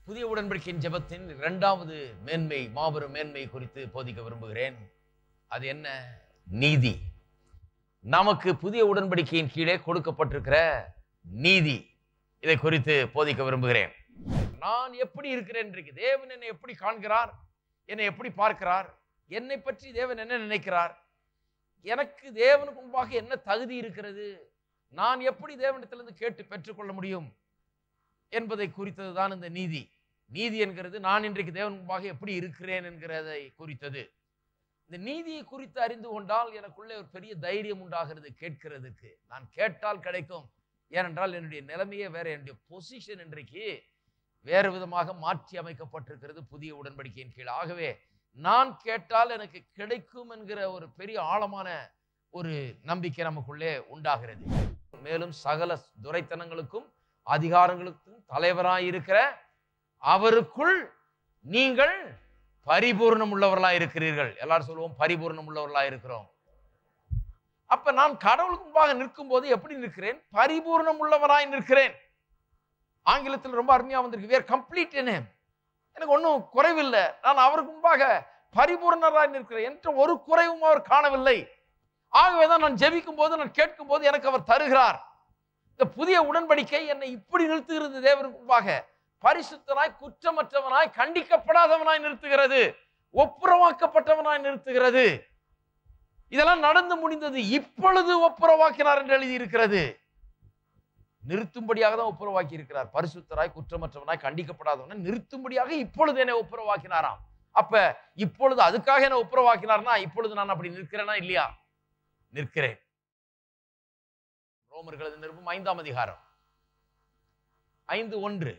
புதிய உடன்படிக்கையின் ஜெபத்தின் இரண்டாவது மேன்மை மாபெரும் மேன்மை குறித்து போதிக்க விரும்புகிறேன் அது என்ன நீதி நமக்கு புதிய உடன்படிக்கையின் கீழே கொடுக்கப்பட்டிருக்கிற நீதி இதை குறித்து போதிக்க விரும்புகிறேன் நான் எப்படி இருக்கிறேன் இன்றைக்கு தேவன் என்னை எப்படி காண்கிறார் என்னை எப்படி பார்க்கிறார் என்னை பற்றி தேவன் என்ன நினைக்கிறார் எனக்கு தேவனுக்கு முன்பாக என்ன தகுதி இருக்கிறது நான் எப்படி தேவனிடத்திலிருந்து கேட்டு பெற்றுக்கொள்ள முடியும் என்பதை குறித்தது தான் இந்த நீதி நீதி என்கிறது நான் இன்றைக்கு தேவன் முன்பாக எப்படி இருக்கிறேன் என்கிறதை குறித்தது இந்த நீதியை குறித்து அறிந்து கொண்டால் எனக்குள்ளே ஒரு பெரிய தைரியம் உண்டாகிறது கேட்கிறதுக்கு நான் கேட்டால் கிடைக்கும் ஏனென்றால் என்னுடைய நிலைமையே வேற என்னுடைய பொசிஷன் இன்றைக்கு வேறு விதமாக மாற்றி அமைக்கப்பட்டிருக்கிறது புதிய உடன்படிக்கையின் கீழ் ஆகவே நான் கேட்டால் எனக்கு கிடைக்கும் என்கிற ஒரு பெரிய ஆழமான ஒரு நம்பிக்கை நமக்குள்ளே உண்டாகிறது மேலும் சகல துரைத்தனங்களுக்கும் அதிகாரங்களுக்கும் தலைவராய் இருக்கிற அவருக்குள் நீங்கள் பரிபூர்ணம் உள்ளவர்களா இருக்கிறீர்கள் எல்லாரும் சொல்லுவோம் பரிபூர்ணம் உள்ளவர்களா இருக்கிறோம் அப்ப நான் கடவுளுக்கு முன்பாக நிற்கும் போது எப்படி நிற்கிறேன் பரிபூர்ணம் உள்ளவராய் நிற்கிறேன் ஆங்கிலத்தில் ரொம்ப அருமையா வந்திருக்கு வேர் கம்ப்ளீட் என்ன எனக்கு ஒன்றும் குறைவில்லை நான் அவருக்கு முன்பாக பரிபூர்ணராய் நிற்கிறேன் என்ற ஒரு குறைவும் அவர் காணவில்லை ஆகவேதான் நான் ஜெபிக்கும் போது நான் கேட்கும் போது எனக்கு அவர் தருகிறார் இந்த புதிய உடன்படிக்கை என்னை இப்படி நிறுத்துகிறது தேவனுக்கு முன்பாக பரிசுத்தனாய் குற்றமற்றவனாய் கண்டிக்கப்படாதவனாய் நிறுத்துகிறது ஒப்புரவாக்கப்பட்டவனாய் நிறுத்துகிறது இதெல்லாம் நடந்து முடிந்தது இப்பொழுது ஒப்புரவாக்கினார் என்று எழுதி இருக்கிறது நிறுத்தும்படியாக தான் ஒப்புரவாக்கி இருக்கிறார் பரிசுத்தராய் குற்றமற்றவனாய் கண்டிக்கப்படாதவனாய் நிறுத்தும்படியாக இப்பொழுது என்னை ஒப்புரவாக்கினாராம் அப்ப இப்பொழுது அதுக்காக என்ன ஒப்புரவாக்கினார்னா இப்பொழுது நான் அப்படி நிற்கிறேனா இல்லையா நிற்கிறேன் ரோமர்களது நிருபம் ஐந்தாம் அதிகாரம் ஐந்து ஒன்று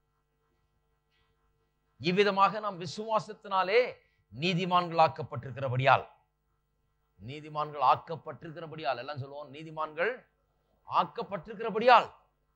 இவ்விதமாக நாம் விசுவாசத்தினாலே நீதிமான்கள் ஆக்கப்பட்டிருக்கிறபடியால் நீதிமான்கள் ஆக்கப்பட்டிருக்கிறபடியால் எல்லாம் சொல்லுவோம் நீதிமான்கள் ஆக்கப்பட்டிருக்கிறபடியால்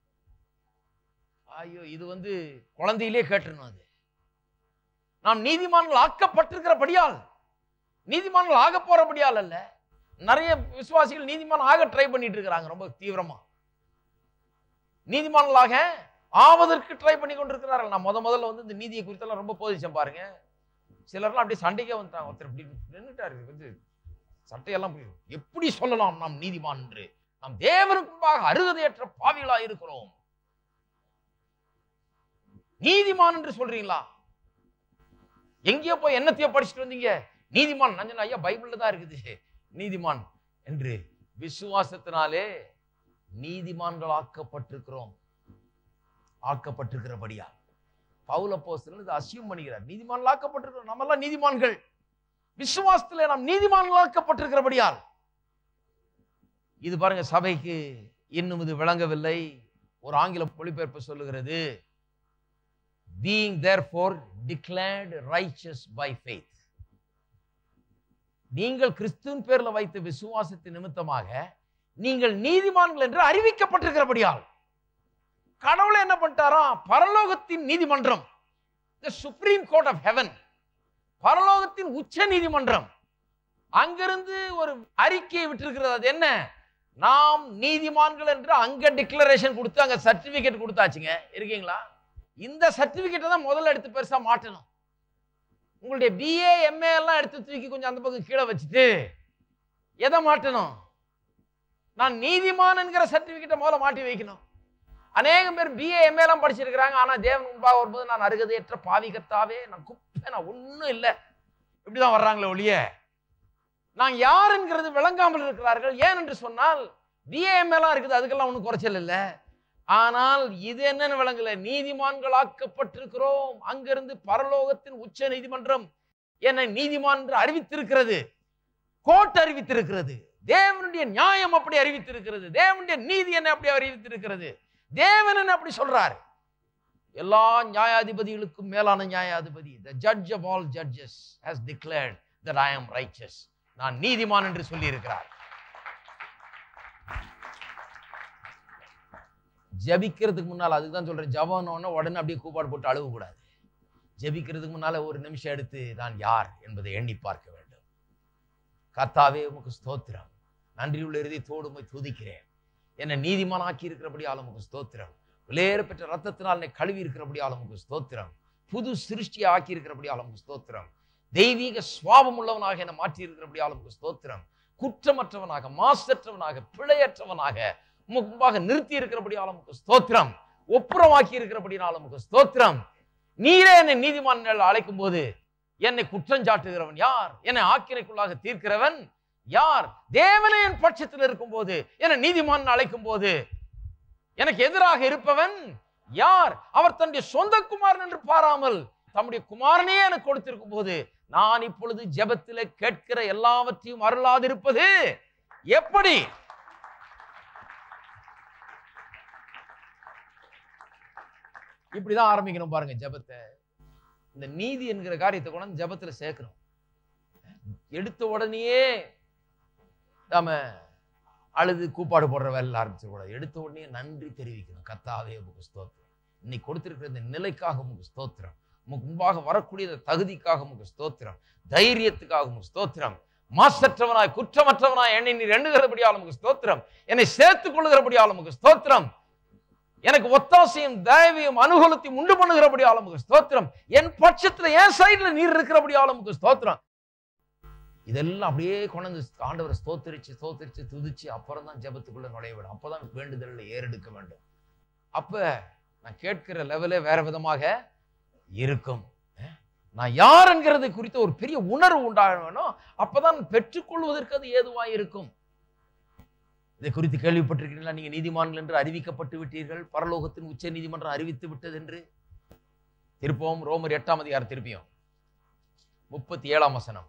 ஐயோ இது வந்து குழந்தையிலே கேட்டுருணும் அது நாம் நீதிமான்கள் ஆக்கப்பட்டிருக்கிறபடியால் நீதிமான்கள் ஆக போறபடியால் அல்ல நிறைய விசுவாசிகள் நீதிமான் ஆக ட்ரை பண்ணிட்டு இருக்கிறாங்க ரொம்ப தீவிரமா நீதிமான்களாக ஆவதற்கு ட்ரை பண்ணி கொண்டிருக்கிறார்கள் நான் முத முதல்ல வந்து இந்த நீதியை குறித்தெல்லாம் ரொம்ப போதிச்சேன் பாருங்க சிலர்லாம் அப்படியே சண்டைக்கே வந்துட்டாங்க ஒருத்தர் இப்படி நின்றுட்டாரு வந்து சட்டையெல்லாம் புரியும் எப்படி சொல்லலாம் நாம் நீதிமான் என்று நாம் தேவனுக்கு முன்பாக அருகதையற்ற பாவிகளாக இருக்கிறோம் நீதிமான் என்று சொல்றீங்களா எங்கேயோ போய் என்னத்தையோ படிச்சுட்டு வந்தீங்க நீதிமான் நஞ்சன் ஐயா பைபிள்ல தான் இருக்குது நீதிமான் என்று விசுவாசத்தினாலே நீதிமான்கள் ஆக்கப்பட்டிருக்கிறோம் ஆக்கப்பட்டிருக்கிறபடியா பவுல போஸ்தலன் இதை அசியம் பண்ணிக்கிறார் நீதிமான்கள் ஆக்கப்பட்டிருக்கிறோம் நம்ம எல்லாம் நீதிமான்கள் விசுவாசத்திலே நாம் நீதிமான்கள் ஆக்கப்பட்டிருக்கிறபடியால் இது பாருங்க சபைக்கு இன்னும் இது விளங்கவில்லை ஒரு ஆங்கில மொழிபெயர்ப்பு சொல்லுகிறது being therefore declared righteous by faith நீங்கள் கிறிஸ்துவின் பேர்ல வைத்த விசுவாசத்தின் நிமித்தமாக நீங்கள் நீதிமான்கள் என்று அறிவிக்கப்பட்டிருக்கிறபடியால் கடவுளை என்ன பண்ணிட்டாராம் பரலோகத்தின் நீதிமன்றம் the supreme court of heaven பரலோகத்தின் உச்ச நீதிமன்றம் அங்கிருந்து ஒரு அறிக்கையை விட்டிருக்கிறது அது என்ன நாம் நீதிமான்கள் என்று அங்க டிக்ளரேஷன் கொடுத்து அங்க சர்டிபிகேட் கொடுத்தாச்சுங்க இருக்கீங்களா இந்த சர்டிபிகேட்டை தான் முதல்ல எடுத்து பெருசா மாட்டணும் உங்களுடைய பிஏ எம்ஏ எல்லாம் எடுத்து தூக்கி கொஞ்சம் அந்த பக்கம் கீழே வச்சுட்டு எதை மாட்டணும் நான் நீதிமான் என்கிற சர்டிபிகேட்டை முதல்ல மாட்டி வைக்கணும் அநேகம் பேர் பிஏ எம்ஏ எல்லாம் படிச்சிருக்கிறாங்க ஆனா தேவன் முன்பாக வரும்போது நான் அருகதையற்ற பாவிகத்தாவே நான் குப்பை நான் ஒன்றும் இல்லை இப்படிதான் வர்றாங்களே ஒழிய நான் யார் என்கிறது விளங்காமல் இருக்கிறார்கள் ஏன் என்று சொன்னால் பிஏஎம் எல்லாம் இருக்குது அதுக்கெல்லாம் ஒன்றும் குறைச்சல் இல்லை ஆனால் இது என்னன்னு விளங்கல நீதிமான்களாக்கப்பட்டிருக்கிறோம் அங்கிருந்து பரலோகத்தின் உச்ச நீதிமன்றம் என்னை நீதிமான் என்று அறிவித்திருக்கிறது கோர்ட் அறிவித்திருக்கிறது தேவனுடைய நியாயம் அப்படி அறிவித்திருக்கிறது தேவனுடைய நீதி என்ன அப்படி அறிவித்திருக்கிறது தேவன் என்ன அப்படி சொல்றாரு எல்லா நியாயாதிபதிகளுக்கும் மேலான நியாயாதிபதி the judge of all judges has declared that i am righteous நான் நீதிமான் என்று சொல்லி இருக்கிறார் ஜபிக்கிறதுக்கு முன்னால் அதுக்கு தான் சொல்றேன் ஜபம்னு உடனே அப்படியே கூப்பாடு போட்டு அழுவ கூடாது ஜெபிக்கிறதுக்கு முன்னால ஒரு நிமிஷம் எடுத்து நான் யார் என்பதை எண்ணி பார்க்க வேண்டும் கர்த்தாவே உமக்கு ஸ்தோத்திரம் நன்றியுள்ள இருதயத்தோடு உம்மை துதிக்கிறேன் என்னை நீதிமானாக்கி இருக்கிறபடியால் உமக்கு ஸ்தோத்திரம் விலையேற பெற்ற ரத்தத்தினால் என்னை கழுவி இருக்கிறபடியால் உமக்கு ஸ்தோத்திரம் புது சிருஷ்டியை ஆக்கி இருக்கிறபடியால் உமக்கு ஸ்தோத்திரம் தெய்வீக சுவாபம் உள்ளவனாக என்னை மாற்றி இருக்கிறபடியால் உமக்கு ஸ்தோத்திரம் குற்றமற்றவனாக மாசற்றவனாக பிழையற்றவனாக உமக்கு முன்பாக நிறுத்தி இருக்கிறபடியால் உமக்கு ஸ்தோத்திரம் ஒப்புரமாக்கி இருக்கிறபடியால் உமக்கு ஸ்தோத்திரம் நீரே என்னை நீதிமான் அழைக்கும் போது என்னை குற்றஞ்சாட்டுகிறவன் யார் என்னை ஆக்கினைக்குள்ளாக தீர்க்கிறவன் யார் தேவனே என் பட்சத்தில் இருக்கும்போது என்னை நீதிமான் அழைக்கும் போது எனக்கு எதிராக இருப்பவன் யார் அவர் தன்னுடைய சொந்த குமாரன் என்று பாராமல் தம்முடைய குமாரனையே எனக்கு கொடுத்திருக்கும் போது நான் இப்பொழுது ஜெபத்திலே கேட்கிற எல்லாவற்றையும் அருளாதிருப்பது எப்படி இப்படிதான் ஆரம்பிக்கணும் பாருங்க ஜெபத்தை இந்த நீதி என்கிற காரியத்தை கொண்டு ஜெபத்துல சேர்க்கணும் எடுத்த உடனேயே நாம அழுது கூப்பாடு போடுற வேலை ஆரம்பிச்சிடக்கூடாது எடுத்த உடனே நன்றி தெரிவிக்கணும் கத்தாவே உமக்கு ஸ்தோத்திரம் இன்னைக்கு கொடுத்திருக்கிற இந்த நிலைக்காக உமக்கு ஸ்தோத்திரம் உமக்கு முன்பாக வரக்கூடிய இந்த தகுதிக்காக உமக்கு ஸ்தோத்திரம் தைரியத்துக்காக உமக்கு ஸ்தோத்திரம் மாசற்றவனாய் குற்றமற்றவனாய் என்னை நீர் எண்ணுகிறபடியால் உமக்கு ஸ்தோத்திரம் என்னை சேர்த்துக் கொள்ளுகிறபடியால் உமக்கு ஸ்தோத்திரம் எனக்கு ஒத்தாசையும் தயவையும் அனுகூலத்தையும் உண்டு பண்ணுகிறபடியால் உமக்கு ஸ்தோத்திரம் என் பட்சத்துல என் சைடுல நீர் இருக்கிறபடியால் உமக்கு ஸ்தோத்திரம் இதெல்லாம் அப்படியே கொண்டு வந்து ஆண்டவரை ஸ்தோத்தரிச்சு ஸ்தோத்தரிச்சு துதிச்சு அப்புறம் தான் ஜெபத்துக்குள்ள நுழைய வேண்டும் அப்பதான் வேண்டுதல்ல ஏறெடுக்க வேண்டும் அப்ப நான் கேட்கிற லெவலே வேற விதமாக இருக்கும் அஹ், நான் யார் என்கிறது குறித்த ஒரு பெரிய உணர்வு உண்டாக வேணும் அப்பதான் பெற்றுக்கொள்வதற்கு அது ஏதுவாய் இருக்கும் இதை குறித்து கேள்விப்பட்டிருக்கிறீங்களா நீங்க நீதிமான்கள் என்று அறிவிக்கப்பட்டு விட்டீர்கள் பரலோகத்தின் உச்ச நீதிமன்றம் அறிவித்து விட்டது என்று திருப்பவும் ரோமர் எட்டாம் அதிகாரம் திருப்பியும் முப்பத்தி ஏழாம் வசனம்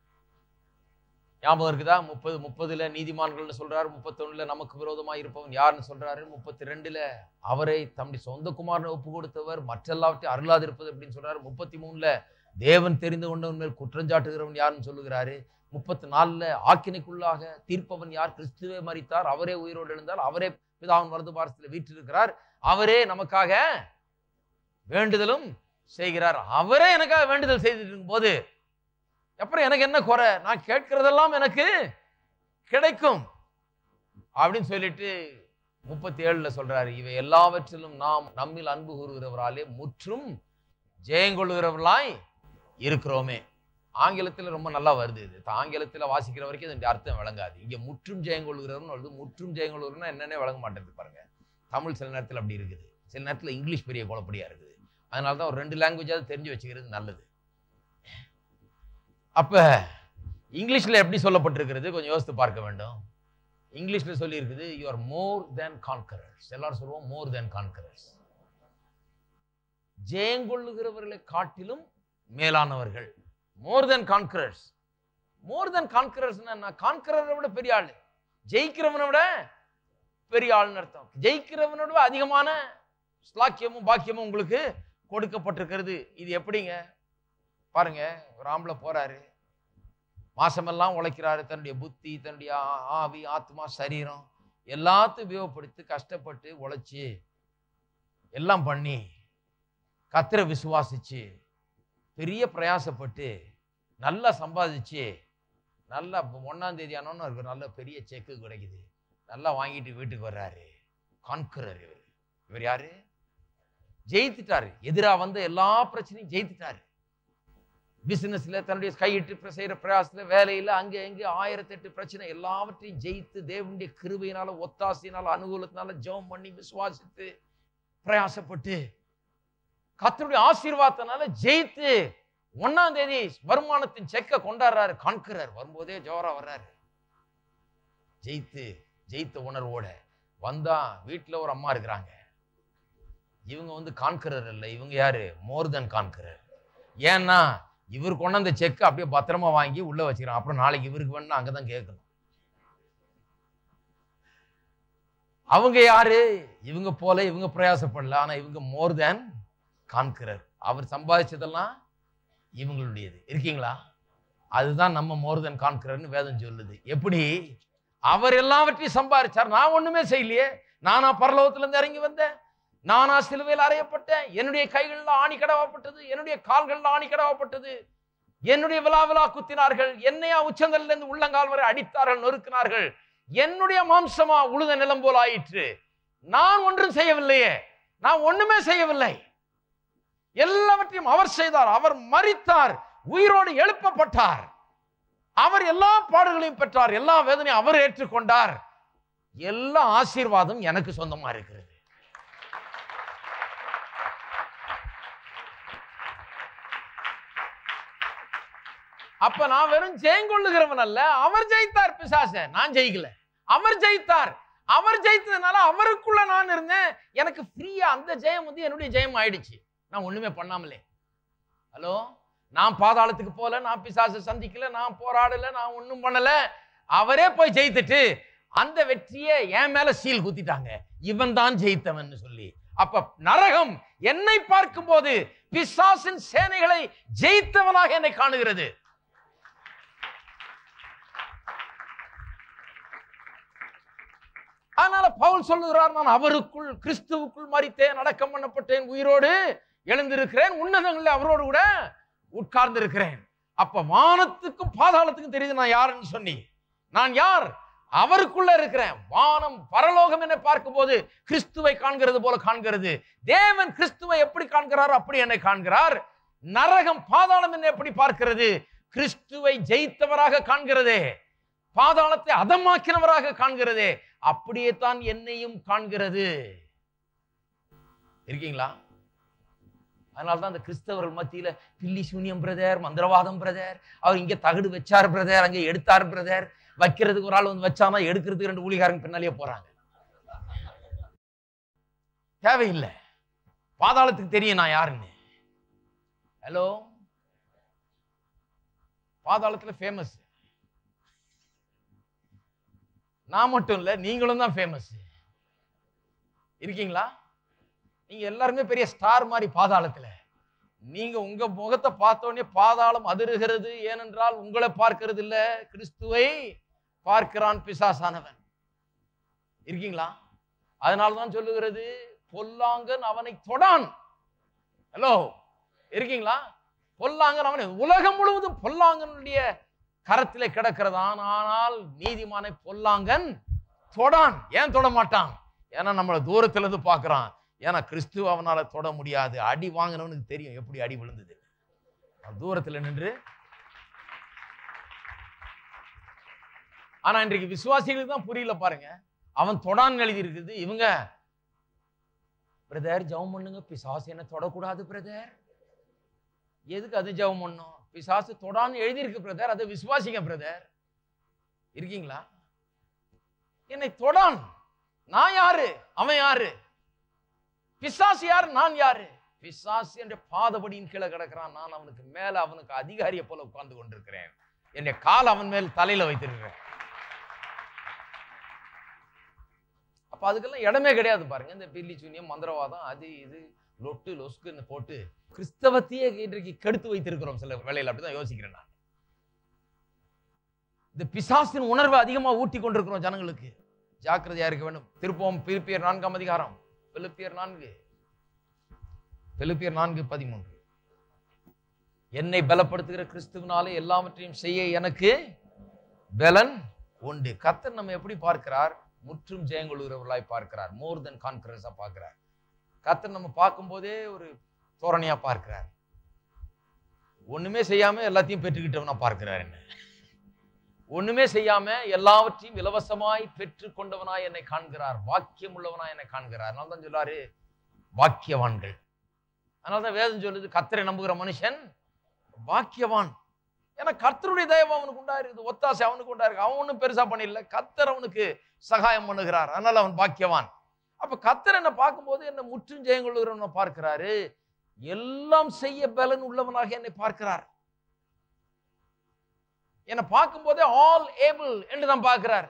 ஞாபகம் இருக்குதா முப்பது முப்பதுல நீதிமான்கள்னு சொல்றாரு முப்பத்தொன்னுல நமக்கு விரோதமாக இருப்பவன் யாருன்னு சொல்றாரு முப்பத்தி ரெண்டுல அவரை தம்முடைய சொந்த குமாரனை ஒப்பு கொடுத்தவர் மற்றெல்லாவற்றையும் அருளாதிருப்பது அப்படின்னு சொல்றாரு முப்பத்தி மூணுல தேவன் தெரிந்து கொண்டவன் மேல் குற்றஞ்சாட்டுகிறவன் யாருன்னு சொல்லுகிறாரு முப்பத்தி நாலுல ஆக்கினைக்குள்ளாக தீர்ப்பவன் யார் கிறிஸ்துவே மரித்தார் அவரே உயிரோடு எழுந்தார் அவரே பிதாவின் வலது பாரசத்தில் வீற்றிருக்கிறார் அவரே நமக்காக வேண்டுதலும் செய்கிறார் அவரே எனக்காக வேண்டுதல் செய்துட்டு இருக்கும்போது அப்புறம் எனக்கு என்ன குறை நான் கேட்கிறதெல்லாம் எனக்கு கிடைக்கும் அப்படின்னு சொல்லிட்டு முப்பத்தி ஏழுல சொல்றாரு இவை எல்லாவற்றிலும் நாம் நம்மில் அன்பு கூறுகிறவராலே முற்றும் ஜெயங்கொள்ளுகிறவர்களாய் இருக்கிறோமே ஆங்கிலத்தில் ரொம்ப நல்லா வருது இது ஆங்கிலத்தில் வாசிக்கிற வரைக்கும் இதனுடைய அர்த்தம் விளங்காது இங்க முற்றும் ஜெயங்கொள்ளுகிறவர்னு வருது முற்றும் ஜெயங்கொள்ளுகிறனா என்னன்னே விளங்க மாட்டேங்குது பாருங்க தமிழ் சில நேரத்தில் அப்படி இருக்குது சில நேரத்தில் இங்கிலீஷ் பெரிய குழப்படியா இருக்குது அதனால தான் ஒரு ரெண்டு லாங்குவேஜாவது தெரிஞ்சு வச்சுக்கிறது நல்லது அப்ப இங்கிலீஷ்ல எப்படி சொல்லப்பட்டிருக்கிறது கொஞ்சம் யோசித்து பார்க்க வேண்டும் இங்கிலீஷ்ல சொல்லி இருக்குது you are more than conquerors எல்லாரும் சொல்லுவோம் மோர் தேன் கான்கரர்ஸ் ஜெயங்கொள்ளுகிறவர்களை காட்டிலும் மேலானவர்கள் மோர் தென் கான்கரர்ஸ் மோர் தென் கான்கரர்ஸ் என்ன கான்கரரை விட பெரிய ஆளு ஜெயிக்கிறவனை விட பெரிய ஆள்னு அர்த்தம் ஜெயிக்கிறவனை விட அதிகமான ஸ்லாக்கியமும் பாக்கியமும் உங்களுக்கு கொடுக்கப்பட்டிருக்கிறது இது எப்படிங்க பாருங்க ஒரு ஆம்பளை போறாரு மாசமெல்லாம் உழைக்கிறாரு தன்னுடைய புத்தி தன்னுடைய ஆ- ஆவி ஆத்மா சரீரம் எல்லாத்தையும் உபயோகப்படுத்தி கஷ்டப்பட்டு உழைச்சி எல்லாம் பண்ணி கத்திர விசுவாசிச்சு பெரிய பிரயாசப்பட்டு நல்லா சம்பாதிச்சு நல்லா ஒன்னாம் தேதி ஆனோன்னு அவருக்கு நல்ல பெரிய செக்கு கிடைக்குது நல்லா வாங்கிட்டு வீட்டுக்கு வர்றாரு கான்கரர் இவர் இவர் யாரு ஜெயித்துட்டாரு எதிரா வந்த எல்லா பிரச்சனையும் ஜெயித்துட்டாரு பிசினஸ்ல தன்னுடைய கையிட்டு செய்யற பிரயாசத்துல வேலையில அங்க எங்க ஆயிரத்தெட்டு பிரச்சனை எல்லாவற்றையும் ஜெயித்து தேவனுடைய கிருபையினால ஒத்தாசையினால அனுகூலத்தினால ஜெபம் பண்ணி விசுவாசித்து பிரயாசப்பட்டு கர்த்தருடைய ஆசீர்வாதத்தினால ஜெயித்து ஒன்னாம் தேதி வருமானத்தின் செக்க கொண்டாடுறாரு காண்கிறார் வரும்போதே ஜோரா வர்றாரு ஜெயித்து ஜெயித்த உணர்வோட வந்தா வீட்டுல ஒரு அம்மா இருக்கிறாங்க இவங்க வந்து காண்கிறர் இல்லை இவங்க யாரு மோர் தென் காண்கிறர் ஏன்னா இவர் கொண்டு அந்த செக் அப்படியே பத்திரமா வாங்கி உள்ள வச்சுக்கிறான் அப்புறம் நாளைக்கு இவருக்கு வேணும்னா அங்கதான் கேட்கணும் அவங்க யாரு இவங்க போல இவங்க பிரயாசப்படல ஆனா இவங்க மோர் தேன் காண்கிறர் அவர் சம்பாதிச்சதெல்லாம் இவங்களுடையது இருக்கீங்களா அதுதான் நம்ம மோர் தென் காண்கிறர்னு வேதம் சொல்லுது எப்படி அவர் எல்லாவற்றையும் சம்பாதிச்சார் நான் ஒண்ணுமே செய்யலையே நானா பரலோகத்துல இருந்து இறங்கி வந்தேன் நானா சிலுவையில் அறையப்பட்டேன் என்னுடைய கைகள்ல ஆணி கடவாப்பட்டது என்னுடைய கால்கள்ல ஆணி கடவாப்பட்டது என்னுடைய விழா விழா குத்தினார்கள் என்னையா உச்சங்கள்ல இருந்து உள்ளங்கால் வரை அடித்தார்கள் நொறுக்கினார்கள் என்னுடைய மாம்சமா உழுத நிலம் போல் ஆயிற்று நான் ஒன்றும் செய்யவில்லையே நான் ஒண்ணுமே செய்யவில்லை எல்லாவற்றையும் அவர் செய்தார் அவர் மரித்தார் உயிரோடு எழுப்பப்பட்டார் அவர் எல்லா பாடுகளையும் பெற்றார் எல்லா வேதனையும் அவர் ஏற்றுக்கொண்டார் எல்லா ஆசீர்வாதம் எனக்கு சொந்தமா இருக்கிறது அப்ப நான் வெறும் ஜெயங்கொள்ளுகிறவன் அல்ல அவர் ஜெயித்தார் பிசாச நான் ஜெயிக்கல அவர் ஜெயித்தார் அவர் ஜெயித்ததுனால அவருக்குள்ள நான் இருந்தேன் எனக்கு ஃப்ரீயா அந்த ஜெயம் வந்து என்னுடைய ஜெயம் ஆயிடுச்சு நான் ஒண்ணுமே பண்ணாமலே ஹலோ நான் பாதாளத்துக்கு போல நான் பிசாசை சந்திக்கல நான் போராடல நான் ஒண்ணும் பண்ணல அவரே போய் ஜெயித்துட்டு அந்த வெற்றியை என் மேல சீல் குத்திட்டாங்க இவன் தான் ஜெயித்தவன் சொல்லி அப்ப நரகம் என்னை பார்க்கும்போது பிசாசின் சேனைகளை ஜெயித்தவனாக என்னை காணுகிறது அதனால பவுல் சொல்லுகிறார் நான் அவருக்குள் கிறிஸ்துவுக்குள் மறித்தேன் அடக்கம் பண்ணப்பட்டேன் உயிரோடு எழுந்திருக்கிறேன் உன்னதங்களில் அவரோடு கூட உட்கார்ந்து இருக்கிறேன் அப்ப வானத்துக்கும் பாதாளத்துக்கும் தெரியுது நான் யாருன்னு சொன்னி நான் யார் அவருக்குள்ள இருக்கிறேன் வானம் பரலோகம் என்னை பார்க்கும்போது கிறிஸ்துவை காண்கிறது போல காண்கிறது தேவன் கிறிஸ்துவை எப்படி காண்கிறாரோ அப்படி என்னை காண்கிறார் நரகம் பாதாளம் என்னை எப்படி பார்க்கிறது கிறிஸ்துவை ஜெயித்தவராக காண்கிறதே பாதாளத்தை அதமாக்கினவராக காண்கிறதே அப்படியே தான் என்னையும் காண்கிறது இருக்கீங்களா அதனால தான் அந்த கிறிஸ்தவர்கள் மத்தியில பில்லி சூனியம் பிரதர் மந்திரவாதம் பிரதர் அவர் இங்க தகடு வச்சார் பிரதர் அங்க எடுத்தார் பிரதர் வைக்கிறதுக்கு ஒரு ஆள் வந்து வச்சானா எடுக்கிறதுக்கு ரெண்டு ஊழிகாரங்க பின்னாலேயே போறாங்க தேவையில்லை பாதாளத்துக்கு தெரியும் நான் யாருன்னு ஹலோ பாதாளத்துல ஃபேமஸ் நான் மட்டும் இல்ல நீங்களும் தான் ஃபேமஸ் இருக்கீங்களா நீங்க எல்லாருமே பெரிய ஸ்டார் மாதிரி பாதாளத்துல நீங்க உங்க முகத்தை பார்த்த உடனே பாதாளம் அதிருகிறது ஏனென்றால் உங்களை பார்க்கிறது இல்ல கிறிஸ்துவை பார்க்கிறான் பிசாசானவன் இருக்கீங்களா அதனால தான் சொல்லுகிறது பொல்லாங்கன் அவனை தொடான் ஹலோ இருக்கீங்களா பொல்லாங்கன் அவனை உலகம் முழுவதும் பொல்லாங்கனுடைய கரத்திலே கிடக்கிறதான் ஆனால் நீதிமானை பொல்லாங்கன் தொடான் ஏன் தொட மாட்டான் ஏன்னா நம்மளை தூரத்துல இருந்து பார்க்கறான் ஏன்னா கிறிஸ்துவ அவனால தொட முடியாது அடி வாங்கினவனுக்கு தெரியும் எப்படி அடி விழுந்தது அவன் தூரத்துல நின்று ஆனா இன்றைக்கு விசுவாசிகளுக்கு தான் புரியல பாருங்க அவன் தொடான்னு எழுதி இருக்குது இவங்க பிரதர் ஜெபம் பண்ணுங்க பிசாசு என்ன தொடக்கூடாது பிரதர் எதுக்கு அது ஜெபம் பண்ணும் பிசாசு தொடான்னு எழுதியிருக்கு பிரதர் அதை விசுவாசிங்க பிரதர் இருக்கீங்களா என்னை தொடான் நான் யாரு அவன் யாரு பிசாசு யாரு நான் யாரு பிசாசு என்ற பாதபடியின் கீழே கிடக்கிறான் நான் அவனுக்கு மேல அவனுக்கு அதிகாரியை போல உட்கார்ந்து கொண்டிருக்கிறேன் என்னுடைய கால் அவன் மேல் தலையில வைத்திருக்கிறேன் அப்ப அதுக்கெல்லாம் இடமே கிடையாது பாருங்க இந்த பில்லி சூனியம் மந்திரவாதம் அது இது லொட்டு லொஸ்குன்னு போட்டு கிறிஸ்தவத்தையே இன்றைக்கு கெடுத்து வைத்திருக்கிறோம் சில வேலையில் அப்படிதான் யோசிக்கிறேன் நான் இந்த பிசாசின் உணர்வை அதிகமா ஊட்டி கொண்டிருக்கிறோம் ஜனங்களுக்கு ஜாக்கிரதையா இருக்க வேண்டும் திருப்போம் பிலிப்பியர் நான்காம் அதிகாரம் பிலிப்பியர் நான்கு பிலிப்பியர் நான்கு பதிமூன்று என்னை பலப்படுத்துகிற கிறிஸ்துவினாலே எல்லாவற்றையும் செய்ய எனக்கு பலன் உண்டு கர்த்தர் நம்ம எப்படி பார்க்கிறார் முற்றும் ஜெயங்கொள்கிறவர்களாய் பார்க்கிறார் மோர் தென் கான்கரஸா பார்க்கிறார் கர்த்தர் நம்ம பார்க்கும்போதே ஒரு தோரணையா பார்க்கிறார் ஒண்ணுமே செய்யாம எல்லாத்தையும் பெற்றுக்கிட்டவனா பார்க்கிறார் என்ன ஒண்ணுமே செய்யாம எல்லாவற்றையும் இலவசமாய் பெற்று கொண்டவனாய் என்னை காண்கிறார் வாக்கியம் உள்ளவனாய் என்னை காண்கிறார் அதனால தான் சொல்லாரு வாக்கியவான்கள் அதனால தான் வேதம் சொல்லுது கர்த்தரை நம்புகிற மனுஷன் வாக்கியவான் ஏன்னா கர்த்தருடைய தயவு அவனுக்கு உண்டா இருக்குது ஒத்தாசை அவனுக்கு உண்டா இருக்கு அவன் ஒன்றும் பெருசா பண்ணிடல கர்த்தர் அவனுக்கு சகாயம் பண்ணுகிறார் அதனால அவன் பாக்கியவான் அப்ப கர்த்தர் என்ன பார்க்கும்போது என்ன முற்றும் ஜெயங்கொள்ளுகிறவனை பார்க்கிறாரு எல்லாம் செய்ய பலன் உள்ளவனாக என்னை பார்க்கிறார் என்னை பார்க்கும்போதே ஆல் ஏபிள் என்று தான் பார்க்கிறார்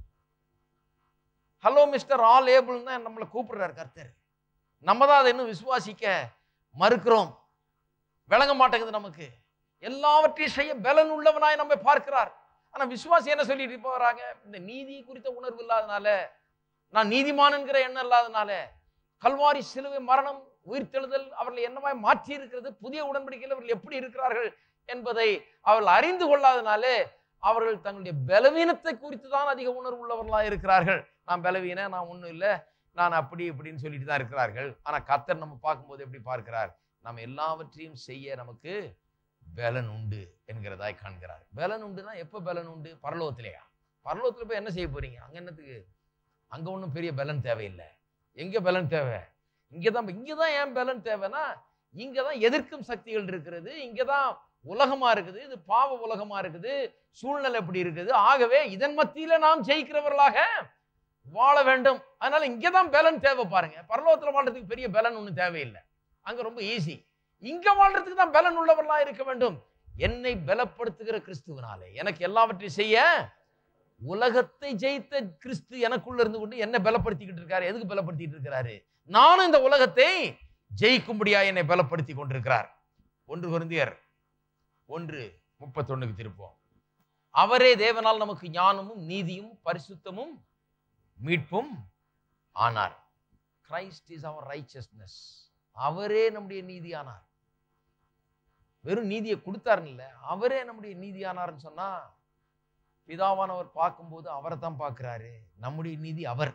ஹலோ மிஸ்டர் ஆல் ஏபிள் தான் நம்மளை கூப்பிடுறார் கர்த்தர் நம்ம தான் அதை இன்னும் விசுவாசிக்க மறுக்கிறோம் விளங்க மாட்டேங்குது நமக்கு எல்லாவற்றையும் செய்ய பலன் உள்ளவனாய் நம்மை பார்க்கிறார் ஆனா விசுவாசி என்ன சொல்லிட்டு போறாங்க இந்த நீதி குறித்த உணர்வு இல்லாதனால நான் நீதிமான் என்கிற எண்ணம் இல்லாதனால கல்வாரி சிலுவை மரணம் உயிர்த்தெழுதல் அவர்களை என்னமாய் மாற்றி இருக்கிறது புதிய உடன்படிக்கையில் அவர்கள் எப்படி இருக்கிறார்கள் என்பதை அவர்கள் அறிந்து கொள்ளாதனாலே அவர்கள் தங்களுடைய பலவீனத்தை குறித்து தான் அதிக உணர்வு உள்ளவர்களாக இருக்கிறார்கள் நான் பலவீன நான் ஒன்றும் இல்லை நான் அப்படி இப்படின்னு சொல்லிட்டு தான் இருக்கிறார்கள் ஆனா கர்த்தர் நம்ம பார்க்கும்போது எப்படி பார்க்கிறார் நம்ம எல்லாவற்றையும் செய்ய நமக்கு பலன் உண்டு என்கிறதாய் காண்கிறார் பலன் உண்டுனா எப்போ பலன் உண்டு பரலோகத்திலேயா பரலோகத்தில் போய் என்ன செய்ய போறீங்க அங்க என்னத்துக்கு அங்க ஒன்றும் பெரிய பலன் தேவையில்லை எங்க பலன் தேவை இங்கே தான் இங்கே தான் ஏன் பலன் தேவைன்னா இங்கே தான் எதிர்க்கும் சக்திகள் இருக்கிறது இங்கே தான் உலகமா இருக்குது இது பாவ உலகமா இருக்குது சூழ்நிலை எப்படி இருக்குது ஆகவே இதன் மத்தியில நாம் ஜெயிக்கிறவர்களாக வாழ வேண்டும் அதனால இங்கே தான் பலன் தேவை பாருங்க பரலோகத்தில் வாழ்றதுக்கு பெரிய பலன் ஒன்றும் தேவையில்லை அங்க ரொம்ப ஈஸி இங்க வாழ்றதுக்கு தான் பலன் உள்ளவர்களா இருக்க வேண்டும் என்னை பலப்படுத்துகிற கிறிஸ்துவனாலே எனக்கு எல்லாவற்றையும் செய்ய உலகத்தை ஜெயித்த கிறிஸ்து எனக்குள்ள இருந்து கொண்டு என்ன பலப்படுத்திக்கிட்டு இருக்காரு எதுக்கு பலப்படுத்திட்டு இருக்கிறாரு நானும் இந்த உலகத்தை ஜெயிக்கும்படியா என்னை பலப்படுத்தி கொண்டிருக்கிறார் ஒன்று குருந்தியர் ஒன்று முப்பத்தொன்னுக்கு திருப்போம் அவரே தேவனால் நமக்கு ஞானமும் நீதியும் பரிசுத்தமும் மீட்பும் ஆனார் கிரைஸ்ட் இஸ் அவர் ரைச்சஸ்னஸ் அவரே நம்முடைய நீதியானார் வெறும் நீதியை கொடுத்தாருன்னு இல்லை அவரே நம்முடைய நீதியானார்னு சொன்னா பிதாவானவர் பார்க்கும்போது அவரை தான் பார்க்கிறாரு நம்முடைய நீதி அவர்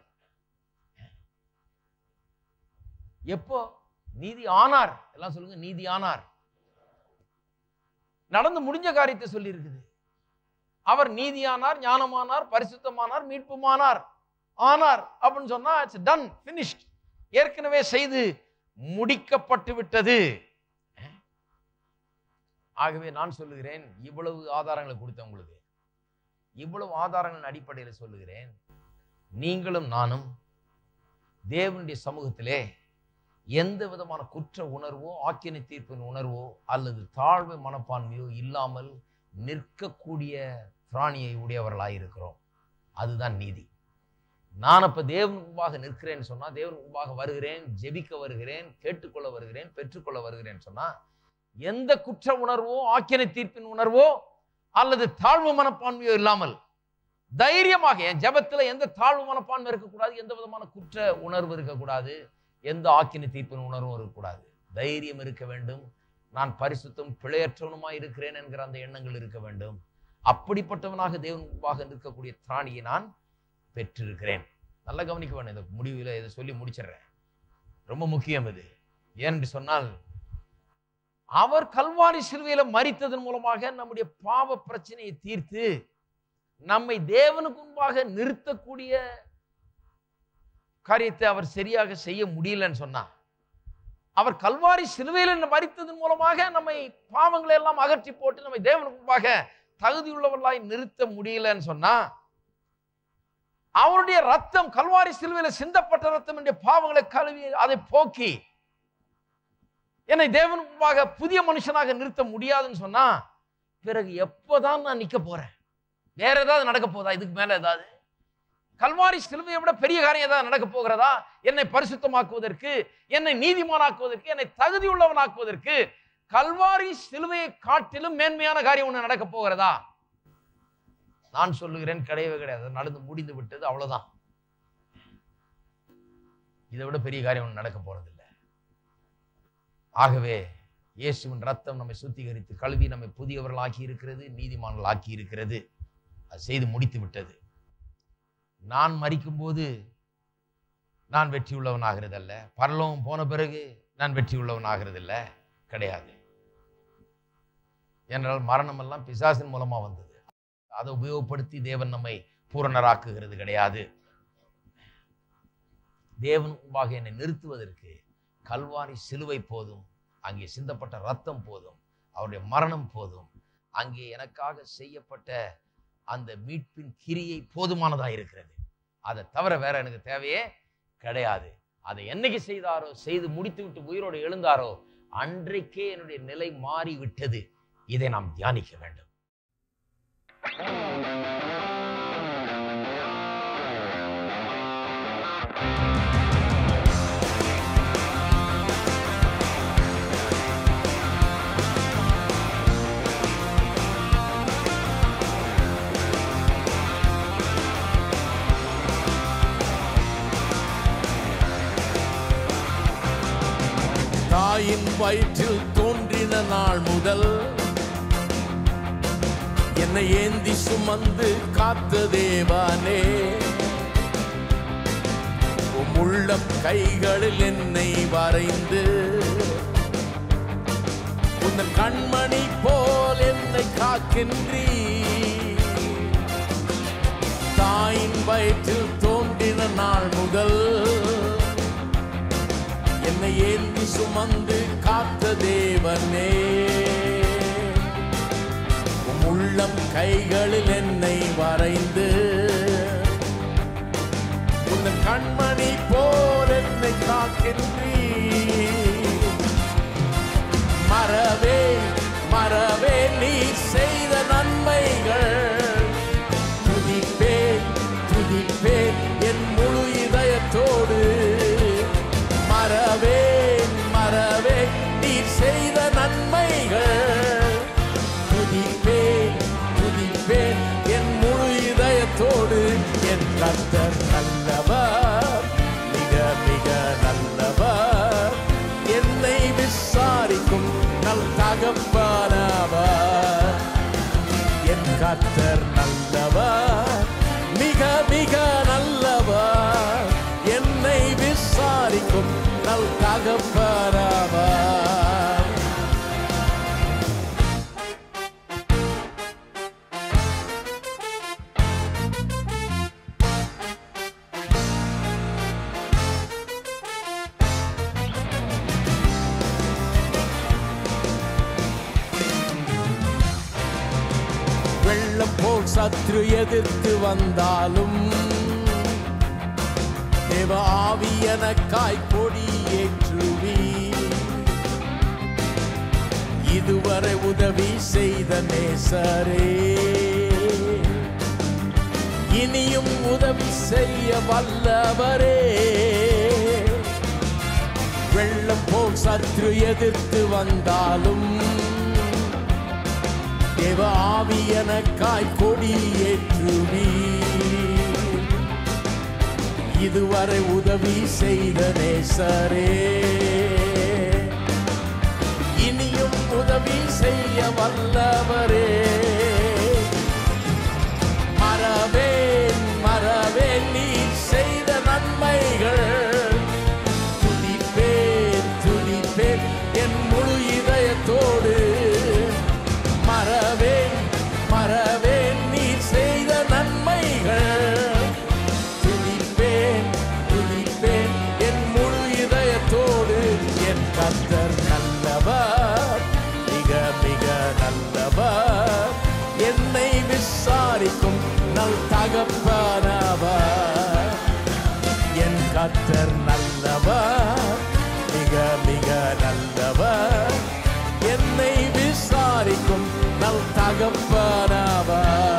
எப்போ நீதி ஆனார் எல்லாம் சொல்லுங்க நீதி ஆனார் நடந்து முடிஞ்ச காரியத்தை சொல்லி இருக்குது அவர் நீதியானார் ஞானமானார் பரிசுத்தமானார் மீட்புமானார் ஆனார் அப்படின்னு சொன்னா இட்ஸ் டன் finished ஏற்கனவே செய்து முடிக்கப்பட்டு விட்டது ஆகவே நான் சொல்லுகிறேன் இவ்வளவு ஆதாரங்களை கொடுத்தேன் உங்களுக்கு இவ்வளவு ஆதாரங்களின் அடிப்படையில் சொல்லுகிறேன் நீங்களும் நானும் தேவனுடைய சமூகத்திலே எந்த விதமான குற்ற உணர்வோ ஆக்கினை தீர்ப்பின் உணர்வோ அல்லது தாழ்வு மனப்பான்மையோ இல்லாமல் நிற்கக்கூடிய பிராணியை உடையவர்களாய் இருக்கிறோம் அதுதான் நீதி நான் அப்ப தேவன் முன்பாக நிற்கிறேன்னு சொன்னா தேவன் முன்பாக வருகிறேன் ஜெபிக்க வருகிறேன் கேட்டுக்கொள்ள வருகிறேன் பெற்றுக்கொள்ள வருகிறேன் சொன்னா எந்த குற்ற உணர்வோ ஆக்கினை தீர்ப்பின் உணர்வோ அல்லது தாழ்வு மனப்பான்மையோ இல்லாமல் தைரியமாக என் ஜெபத்துல எந்த தாழ்வு மனப்பான்மை இருக்கக்கூடாது எந்த விதமான குற்ற உணர்வு இருக்கக்கூடாது எந்த ஆக்கினை தீர்ப்பின் உணர்வும் இருக்கக்கூடாது தைரியம் இருக்க வேண்டும் நான் பரிசுத்தம் பிழையற்றவனுமாய் இருக்கிறேன் என்கிற அந்த எண்ணங்கள் இருக்க வேண்டும் அப்படிப்பட்டவனாக தேவன் முன்பாக நிற்கக்கூடிய திராணியை நான் பெற்றிருக்கிறேன் நல்லா கவனிக்க வேணும் இந்த முடிவில் இதை சொல்லி முடிச்சிடுறேன் ரொம்ப முக்கியம் இது ஏனென்று சொன்னால் அவர் கல்வாரி சிலுவையில மறித்ததன் மூலமாக நம்முடைய பாவ பிரச்சனையை தீர்த்து நம்மை தேவனுக்கு முன்பாக நிறுத்தக்கூடிய காரியத்தை அவர் சரியாக செய்ய முடியலன்னு சொன்னா அவர் கல்வாரி சிலுவையில் மறித்ததன் மூலமாக நம்மை பாவங்களை எல்லாம் அகற்றி போட்டு நம்மை தேவனுக்கு முன்பாக தகுதியுள்ளவர்களாய் நிறுத்த முடியலன்னு சொன்னா அவருடைய ரத்தம் கல்வாரி சிலுவையில சிந்தப்பட்ட ரத்தம் என்ற பாவங்களை கழுவி அதை போக்கி என்னை தேவனுக்கு முன்பாக புதிய மனுஷனாக நிறுத்த முடியாதுன்னு சொன்னா பிறகு எப்போதான் நான் நிக்க போறேன் வேற ஏதாவது நடக்க போதா இதுக்கு மேல ஏதாவது கல்வாரி சிலுவையை விட பெரிய காரியம் ஏதாவது நடக்க போகிறதா என்னை பரிசுத்தமாக்குவதற்கு என்னை நீதிமானாக்குவதற்கு என்னை தகுதியுள்ளவனாக்குவதற்கு கல்வாரி சிலுவையை காட்டிலும் மேன்மையான காரியம் ஒன்று நடக்க போகிறதா நான் சொல்லுகிறேன் கிடையவே கிடையாது அது நடந்து முடிந்து விட்டது அவ்வளவுதான் இதை விட பெரிய காரியம் ஒன்று நடக்க போறதில்லை ஆகவே இயேசுவின் ரத்தம் நம்மை சுத்திகரித்து கல்வி நம்மை புதியவர்கள் ஆக்கி இருக்கிறது நீதிமான்கள் ஆக்கி இருக்கிறது அது செய்து முடித்து விட்டது நான் மறிக்கும்போது நான் வெற்றி உள்ளவன் ஆகிறதல்ல பரலோகம் போன பிறகு நான் வெற்றி உள்ளவன் ஆகிறதில்ல கிடையாது என்றால் மரணம் எல்லாம் பிசாசின் மூலமா வந்தது அதை உபயோகப்படுத்தி தேவன் நம்மை பூரணராக்குகிறது கிடையாது தேவன் முன்பாக என்னை நிறுத்துவதற்கு கல்வாரி சிலுவை போதும் அங்கே சிந்தப்பட்ட ரத்தம் போதும் அவருடைய மரணம் போதும் அங்கே எனக்காக செய்யப்பட்ட அந்த மீட்பின் கிரியை போதுமானதா இருக்கிறது அதை தவிர வேற எனக்கு தேவையே கிடையாது அதை என்னைக்கு செய்தாரோ செய்து முடித்து விட்டு உயிரோடு எழுந்தாரோ அன்றைக்கே என்னுடைய நிலை மாறி விட்டது இதை நாம் தியானிக்க வேண்டும் தாயின் வயிற்றில் தோன்றின நாள் முதல் என்னை ஏந்தி சுமந்து காத்த தேவானே உம் உள்ளம் கைகளில் என்னை வரைந்து உந்தன் கண்மணி போல் என்னை காக்கின்றீ தாயின் வயிற்றில் தோன்றின நாள் முதல் என்னை ஏந்தி சுமந்து காத்த தேவனே உம் உள்ளம் கைகளில் என்னை வரைந்து உந்தன் கண்மணி போல் என்னை காக்கின்றீ மறவே மறவே நீ செய்த நன்மைகள் துதிப்பேன் துதிப்பேன் என் முழு இதயத்தோடு மறவேன் மறவேன் நீ செய்த நன்மைகள் துதிப்பேன் துதிப்பேன் என் முழு இதயத்தோடு என் கர்த்தர் நல்லவர் மிக மிக நல்லவர் என்னை விசாரிக்கும் நல் தகப்பனவர் என் கர்த்தர் நல்லவர் மிக மிக நல்லவர் என்னை விசாரிக்கும் நல் தகப்பனவர் வெள்ளம் போல் சத்ரு எதிர்த்து வந்தாலும் தேவ ஆவி எனக்காய் கொடி ஏற்றுவி இதுவரை உதவி செய்த நேசரே இனியும் உதவி செய்ய வல்லவரே வெள்ளம் போல் சத்ரு எதிர்த்து வந்தாலும் தேவ ஆவி எனக்காய் கொடி ஏற்றுவி இதுவரை உதவி செய்த நேசரே இனியும் உதவி செய்ய வல்லவரே மறவேன் மறவேன் நீ செய்த நன்மைகள் துதிப்பேன் துதிப்பேன் என் முழு இதயத்தோடு மறவேன் மறவேன் நீ செய்த நன்மைகள் துதிப்பேன் துதிப்பேன் என் முழு இதயத்தோடு என் கர்த்தர் நல்லவர் மிக மிக நல்லவர் என்னை விசாரிக்கும் நல் தகப்பனவர் என் கர்த்தர் நல்லவர் மிக மிக நல்லவர் என்னை விசாரிக்கும் நல் தகப்பனவர்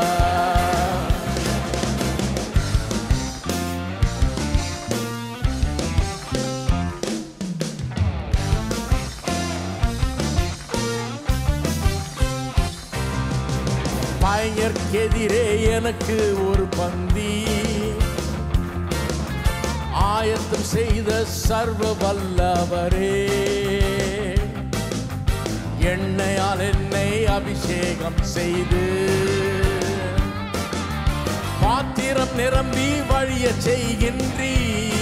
பயங்கற்கெதிரே எனக்கு ஒரு பந்தி ஆயத்தம் செய்த சர்வ வல்லவரே எண்ணெயால் என்னை அபிஷேகம் செய்து பாத்திரம் நிரம்பி வழிய செய்கின்றீ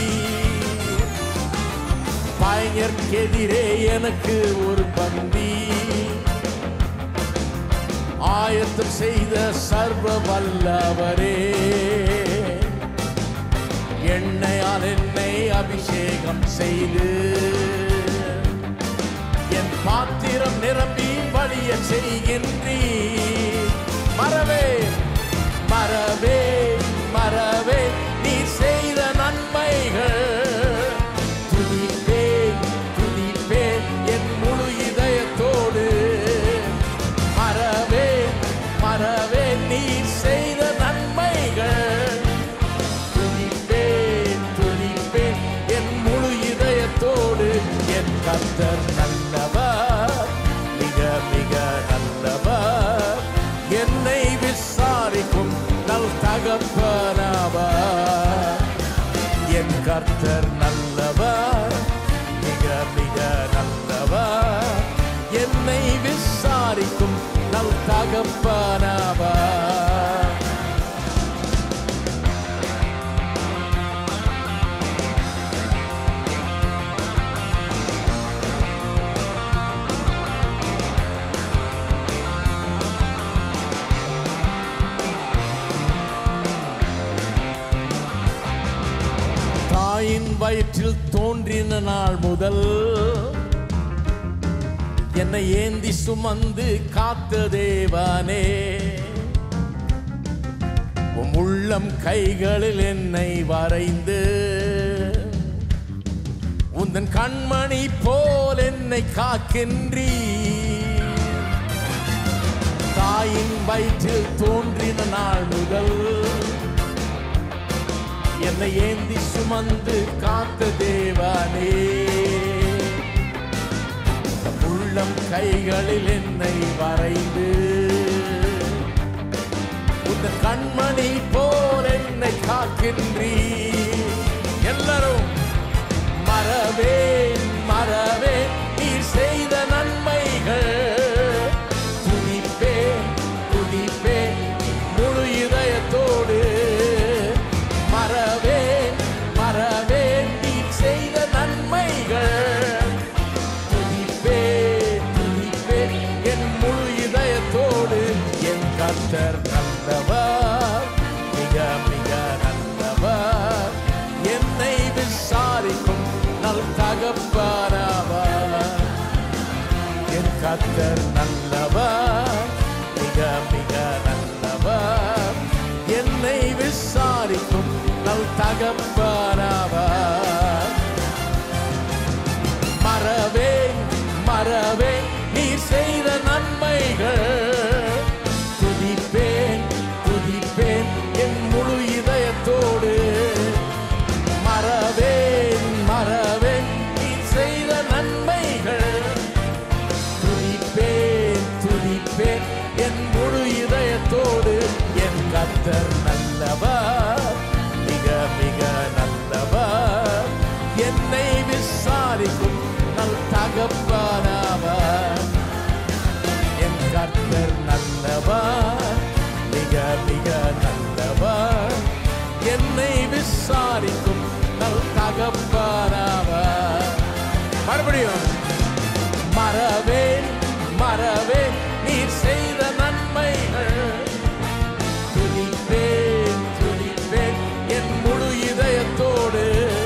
பயங்கற்கெதிரே எனக்கு ஒரு பந்தி ஆயத்தம் செய்த சர்வ வல்லவரே எண்ணெயால் என்னை அபிஷேகம் செய்து என் பாத்திரம் நிரம்பி வழிய செய்கின்றீ மறவே மறவே மறவே நீ செய்த நன்மைகள் துதிப்பேன் துதிப்பேன் என் முழு இதயத்தோடு மறவே மறவே நீ செய்த நன்மைகள் துதிப்பேன் துதிப்பேன் என் முழு இதயத்தோடு என் கர்த்தர் நல்லவர் மிக மிக நல்லவர் என்னை விசாரிக்கும் நல் தகப்பனவர் என் கர்த்தர் நல்லவர் மிக மிக நல்லவர் என்னை விசாரிக்கும் நல் தகப்பனவர் வயிற்றில் தோன்றின நாள் முதல் என்னை ஏந்தி சுமந்து காத்த தேவனே உம் உள்ளம் கைகளில் என்னை வரைந்து உந்தன் கண்மணி போல் என்னை காக்கின்றீ தாயின் வயிற்றில் தோன்றின நாள் முதல் என்னை ஏந்தி சுமந்து காத்த தேவனே உள்ளம் கைகளில் என்னை வரைந்து உந்த கண்மணி போல் என்னை காக்கின்றீ எல்லாரும் மறவேன் மறவேன் நீர் செய்த நன்மைகள் துதிப்பேன் துதிப்பேன் முழு இதயத்தோடு மறவேன் மறவேன் நீர் செய்த நன்மைகள் துதிப்பேன் துதிப்பேன் என் முழு இதயத்தோடு என் கர்த்தர் நல்லவர் மிக மிக நல்லவர் என்னை விசாரிக்கும் நல் தகப்பனவர் என் கர்த்தர் நல்லவர் மிக மிக நல்லவர் என்னை விசாரிக்கும் நல் தகப்பனவர் மறவேன் மறவேன் நீர் செய்த நன்மைகள் துதிப்பேன் துதிப்பேன் என் முழு இதயத்தோடு மறவேன் மறவேன் நீர் செய்த நன்மைகள் துதிப்பேன் துதிப்பேன் என் முழு இதயத்தோடு என் கத்தர் நல்லவர் மிக மிக நல்லவர் என்னை விசாரிக்கும் நல் தகப்பனவர் என் கர்த்தர் நல்லவர் மிக மிக நல்லவர் என்னை விசாரிக்கும் நல் தகப்பனவர் மறுபடியும் மறவேன் மறவேன் நீர் செய்த நன்மைகள் துதிப்பேன் துதிப்பேன் என் முழு இதயத்தோடு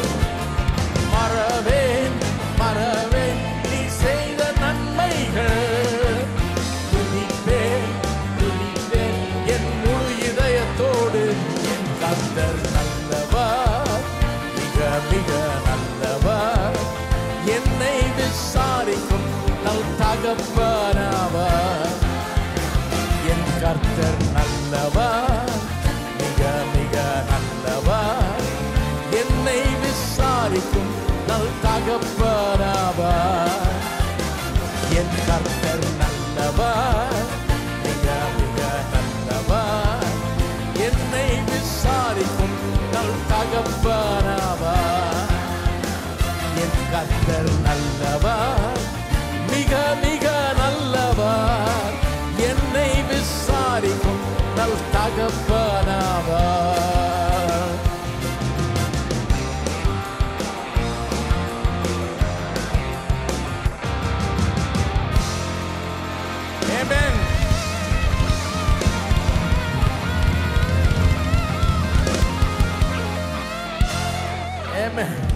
மறவேன் மறவேன் நீ செய்த நன்மைகள் துதிப்பேன் துதிப்பேன் என் முழு இதயத்தோடு என் கந்தர் நல்லவர் மிக மிக நல்லவர் என்னை விசாரிக்கும் நல் தகப்பனவர் என் கர்த்தர் நல்லவர் மிக மிக நல்லவர் என்னை விசாரிக்கும் நல் தகப்பனவர் என் கர்த்தர் நல்லவர் மிக மிக நல்லவர் என்னை விசாரிக்கும் நல் தகப்பனவர் என் கர்த்தர் நல்லவர் மிக மிக நல்லவர் என்னை விசாரிக்கும் நல் தகப்பனவர் Amen. Amen.